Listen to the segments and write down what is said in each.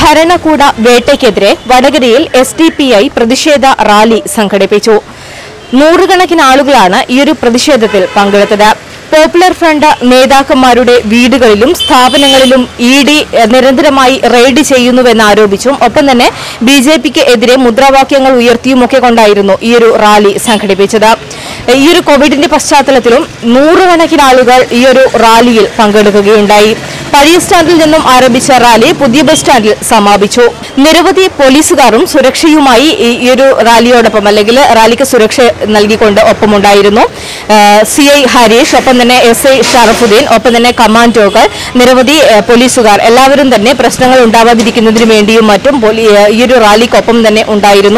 ഭരണകൂട വേട്ടയ്ക്കെതിരെ വടകരയിൽ എസ് ഡി പി ഐ പ്രതിഷേധ റാലി സംഘടിപ്പിച്ചു നൂറുകണക്കിന് ആളുകളാണ് ഈയൊരു പ്രതിഷേധത്തിൽ പങ്കെടുത്തത് പോപ്പുലർ ഫ്രണ്ട് നേതാക്കന്മാരുടെ വീടുകളിലും സ്ഥാപനങ്ങളിലും ഇ ഡി നിരന്തരമായി റെയ്ഡ് ചെയ്യുന്നുവെന്നാരോപിച്ചും ഒപ്പം തന്നെ ബി ജെ പിക്ക് എതിരെ മുദ്രാവാക്യങ്ങൾ ഉയർത്തിയുമൊക്കെ കൊണ്ടായിരുന്നു ഈയൊരു റാലി സംഘടിപ്പിച്ചത് ഈയൊരു കോവിഡിന്റെ പശ്ചാത്തലത്തിലും നൂറുകണക്കിന് ആളുകൾ ഈയൊരു റാലിയിൽ പങ്കെടുക്കുകയുണ്ടായി പഴയ സ്റ്റാൻഡിൽ നിന്നും ആരംഭിച്ച റാലി പുതിയ ബസ് സ്റ്റാൻഡിൽ സമാപിച്ചു നിരവധി പോലീസുകാരും സുരക്ഷയുമായി ഈ- ഈ ഒരു റാലിയോടൊപ്പം അല്ലെങ്കിൽ റാലിക്ക് സുരക്ഷ നൽകിക്കൊണ്ട് ഒപ്പമുണ്ടായിരുന്നു സി ഐ ഹരീഷ് ഒപ്പം തന്നെ എസ് ഐ ഷറഫുദ്ദീൻ ഒപ്പം തന്നെ കമാൻഡോകൾ നിരവധി ഏഹ്, പോലീസുകാർ എല്ലാവരും തന്നെ പ്രശ്നങ്ങൾ ഉണ്ടാവാതിരിക്കുന്നതിന് വേണ്ടിയും മറ്റും പോലീ- ഏഹ്, ഈ ഒരു റാലിക്കൊപ്പം തന്നെ ഉണ്ടായിരുന്നു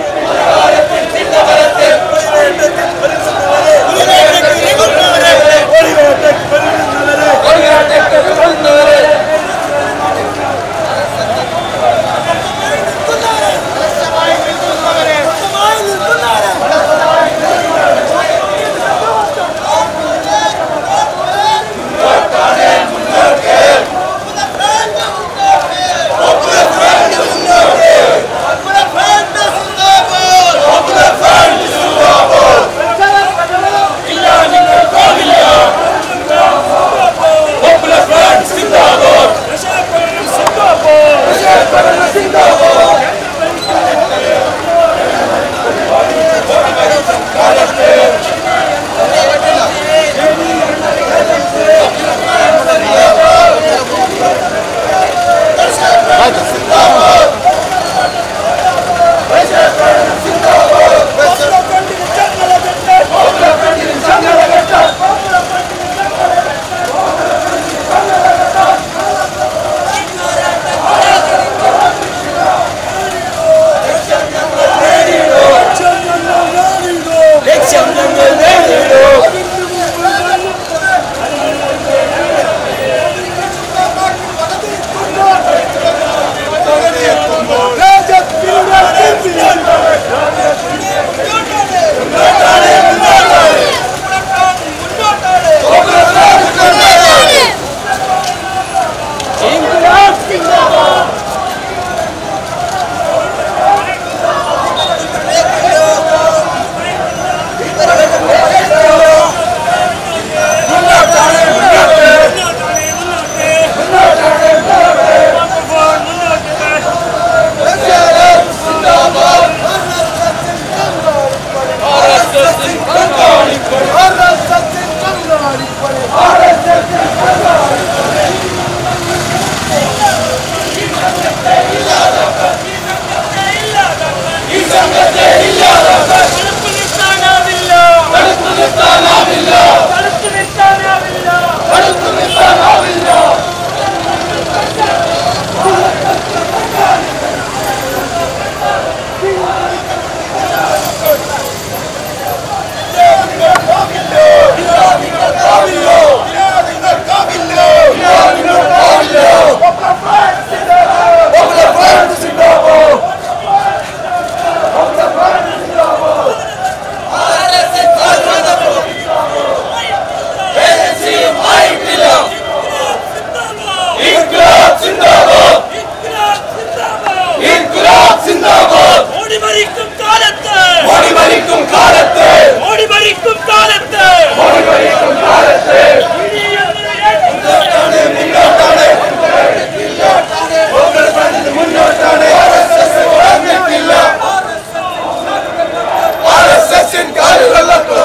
ഓടി മരിക്കും കാലത്ത് ഓടി മരിക്കും കാലത്ത് ഓടി മരിക്കും കാലത്ത് ഓടി മരിക്കും കാലത്ത് മുന്നോട്ടാണ് വന്നിട്ടില്ല ആർ എസ് എസിൻ കാലുകളൊക്കെ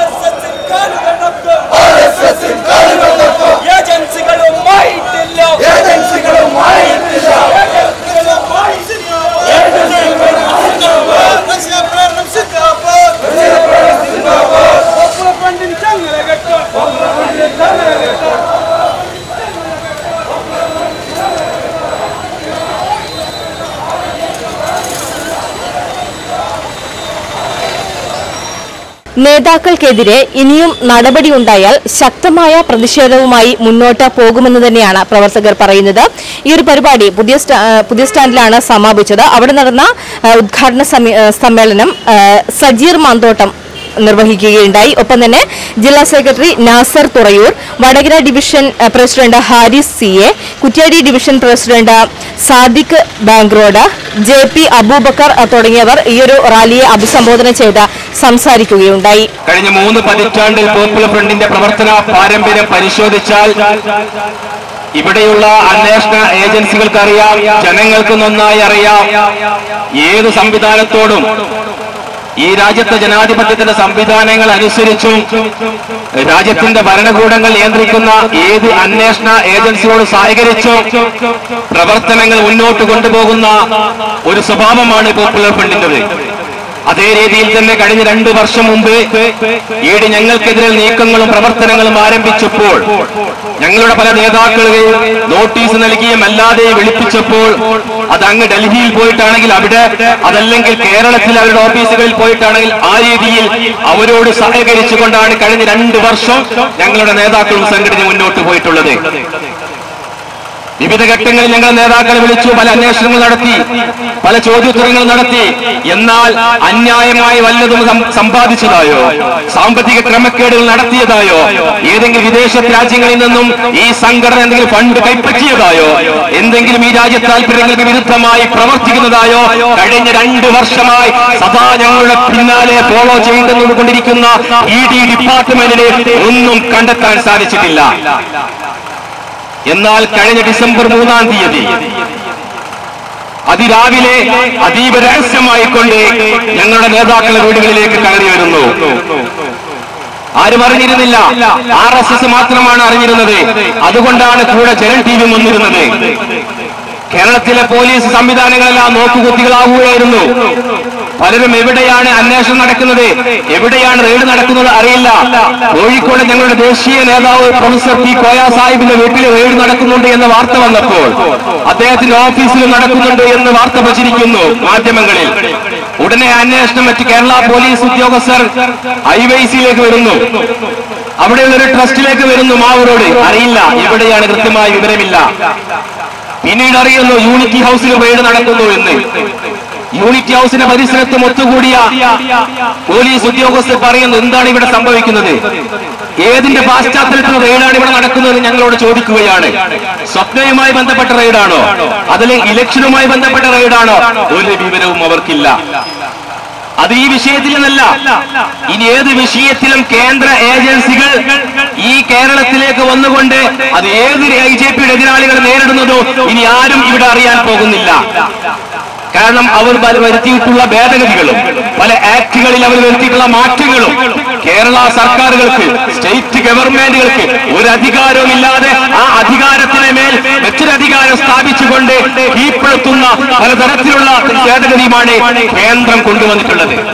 ആർ എസ് എസിൻ കാലുകളൊക്കെ ഏജൻസികളുമായിട്ടില്ല ഏജൻസികളുമായിട്ടില്ല നേതാക്കൾക്കെതിരെ ഇനിയും നടപടിയുണ്ടായാൽ ശക്തമായ പ്രതിഷേധവുമായി മുന്നോട്ട് പോകുമെന്ന് തന്നെയാണ് പ്രവർത്തകർ പറയുന്നത് ഈ ഒരു പരിപാടി പുതിയ സ്റ്റാ- ആ, പുതിയ സ്റ്റാൻഡിലാണ് സമാപിച്ചത് അവിടെ നടന്ന ആ, ഉദ്ഘാടന സമി- ആ, സമ്മേളനം ആ, സജീർ മാന്തോട്ടം നിർവഹിക്കുകയുണ്ടായി ഒപ്പം തന്നെ ജില്ലാ സെക്രട്ടറി നാസർ തുറയൂർ വടകര ഡിവിഷൻ ഏഹ്, president Haris C A Kuttiady division president Sadiq bank road J P Aboobacker ഏഹ്, തുടങ്ങിയവർ ഈയൊരു റാലിയെ അഭിസംബോധന ചെയ്ത് സംസാരിക്കുകയുണ്ടായി കഴിഞ്ഞ മൂന്ന് പതിറ്റാണ്ടിൽ പോപ്പുലർ ഫ്രണ്ടിന്റെ പ്രവർത്തന പാരമ്പര്യം പരിശോധിച്ചാൽ ഇവിടെയുള്ള അന്വേഷണ ഏജൻസികൾക്ക് അറിയാം ജനങ്ങൾക്ക് നന്നായി അറിയാം ഏത് സംവിധാനത്തോടും ഈ രാജ്യത്തെ ജനാധിപത്യത്തിന്റെ സംവിധാനങ്ങൾ അനുസരിച്ചും രാജ്യത്തിന്റെ ഭരണകൂടങ്ങൾ നിയന്ത്രിക്കുന്ന ഏത് അന്വേഷണ ഏജൻസിയോട് സഹകരിച്ചും പ്രവർത്തനങ്ങൾ മുന്നോട്ട് കൊണ്ടുപോകുന്ന ഒരു സ്വഭാവമാണ് പോപ്പുലർ ഫ്രണ്ടിന്റേത് അതേ രീതിയിൽ തന്നെ കഴിഞ്ഞ രണ്ടു വർഷം മുമ്പ് ഈട് ഞങ്ങൾക്കെതിരെ നീക്കങ്ങളും പ്രവർത്തനങ്ങളും ആരംഭിച്ചപ്പോൾ ഞങ്ങളുടെ പല നേതാക്കളെയും നോട്ടീസ് നൽകിയും അല്ലാതെ വിളിപ്പിച്ചപ്പോൾ അത് അങ്ങ് ഡൽഹിയിൽ പോയിട്ടാണെങ്കിൽ അവിടെ അതല്ലെങ്കിൽ കേരളത്തിൽ അവരുടെ ഓഫീസുകളിൽ പോയിട്ടാണെങ്കിൽ ആ രീതിയിൽ അവരോട് സഹകരിച്ചുകൊണ്ടാണ് കഴിഞ്ഞ രണ്ട് വർഷം ഞങ്ങളുടെ നേതാക്കളും സംഘടന മുന്നോട്ട് പോയിട്ടുള്ളത് വിവിധ ഘട്ടങ്ങളിൽ ഞങ്ങൾ നേതാക്കളെ വിളിച്ചു പല അന്വേഷണങ്ങൾ നടത്തി പല ചോദ്യോത്തരങ്ങൾ നടത്തി എന്നാൽ അന്യായമായി വല്ലതും സം- സമ്പാദിച്ചതായോ സാമ്പത്തിക ക്രമക്കേടുകൾ നടത്തിയതായോ ഏതെങ്കിലും വിദേശ രാജ്യങ്ങളിൽ നിന്നും ഈ സംഘടന എന്തെങ്കിലും ഫണ്ട് കൈപ്പറ്റിയതായോ എന്തെങ്കിലും ഈ രാജ്യ താല്പര്യങ്ങൾക്ക് വിരുദ്ധമായി പ്രവർത്തിക്കുന്നതായോ കഴിഞ്ഞ രണ്ട് വർഷമായി സദാ ഞങ്ങളുടെ പിന്നാലെ ഫോളോ ചെയ്തുകൊണ്ടിരിക്കുന്ന ഇ ഡി ഡിപ്പാർട്ട്മെന്റിന് ഒന്നും കണ്ടെത്താൻ സാധിച്ചിട്ടില്ല എന്നാൽ കഴിഞ്ഞ ഡിസംബർ മൂന്നാം തീയതി അതിരാവിലെ അതീവ രഹസ്യമായിക്കൊണ്ട് ഞങ്ങളുടെ നേതാക്കളുടെ വീടുകളിലേക്ക് കയറി വരുന്നു ആരും അറിഞ്ഞിരുന്നില്ല ആർ എസ് എസ് മാത്രമാണ് അറിഞ്ഞിരുന്നത് അതുകൊണ്ടാണ് കൂടെ ജനൻ ടി വി വന്നിരുന്നത് കേരളത്തിലെ പോലീസ് സംവിധാനങ്ങളെല്ലാം നോക്കുകുത്തികളാവുകയായിരുന്നു പലരും എവിടെയാണ് അന്വേഷണം നടക്കുന്നത് എവിടെയാണ് റെയ്ഡ് നടക്കുന്നത് അറിയില്ല കോഴിക്കോട് ഞങ്ങളുടെ ദേശീയ നേതാവ് പ്രൊഫസർ പി കോയ സാഹിബിന്റെ വീട്ടിൽ റെയ്ഡ് നടക്കുന്നുണ്ട് എന്ന വാർത്ത വന്നപ്പോൾ അദ്ദേഹത്തിന്റെ ഓഫീസിൽ നടക്കുന്നുണ്ട് എന്ന് വാർത്ത പ്രചരിക്കുന്നു മാധ്യമങ്ങളിൽ ഉടനെ അന്വേഷണം മറ്റ് കേരള പോലീസ് ഉദ്യോഗസ്ഥർ ഐവൈസിയിലേക്ക് വരുന്നു അവിടെയുള്ള ഒരു ട്രസ്റ്റിലേക്ക് വരുന്നു മാവൂരോട് അറിയില്ല എവിടെയാണ് കൃത്യമായ വിവരമില്ല പിന്നീട് അറിയുന്നു യൂണിറ്റി ഹൗസിൽ റെയ്ഡ് നടക്കുന്നു എന്ന് യൂണിറ്റി ഹൗസിന്റെ പരിസരത്തും ഒത്തുകൂടിയ പോലീസ് ഉദ്യോഗസ്ഥർ പറയുന്നു എന്താണ് ഇവിടെ സംഭവിക്കുന്നത് ഏതിന്റെ പശ്ചാത്തലത്തിൽ റെയ്ഡാണ് ഇവിടെ നടക്കുന്നത് ഞങ്ങളോട് ചോദിക്കുകയാണ് സ്വപ്നയുമായി ബന്ധപ്പെട്ട റെയ്ഡാണോ അതല്ലെങ്കിൽ ഇലക്ഷനുമായി ബന്ധപ്പെട്ട റെയ്ഡാണോ ഒരു വിവരവും അവർക്കില്ല അത് ഈ വിഷയത്തിൽ നിന്നല്ല ഇനി ഏത് വിഷയത്തിലും കേന്ദ്ര ഏജൻസികൾ ഈ കേരളത്തിലേക്ക് വന്നുകൊണ്ട് അത് ഏത് ഐ ജെ പിയുടെ എതിരാളികൾ നേരിടുന്നതോ ഇനി ആരും ഇവിടെ അറിയാൻ പോകുന്നില്ല കാരണം അവർ വ- വരുത്തിയിട്ടുള്ള ഭേദഗതികളും പല ആക്ടുകളിൽ അവർ വരുത്തിയിട്ടുള്ള മാറ്റങ്ങളും കേരള സർക്കാരുകൾക്ക് സ്റ്റേറ്റ് ഗവൺമെന്റുകൾക്ക് ഒരു അധികാരവും ഇല്ലാതെ ആ അധികാരത്തിന് മേൽ മറ്റൊരു അധികാരം സ്ഥാപിച്ചുകൊണ്ട് കീഴ്പ്പെടുത്തുന്ന പലതരത്തിലുള്ള ഭേദഗതിയുമാണ് കേന്ദ്രം കൊണ്ടുവന്നിട്ടുള്ളത്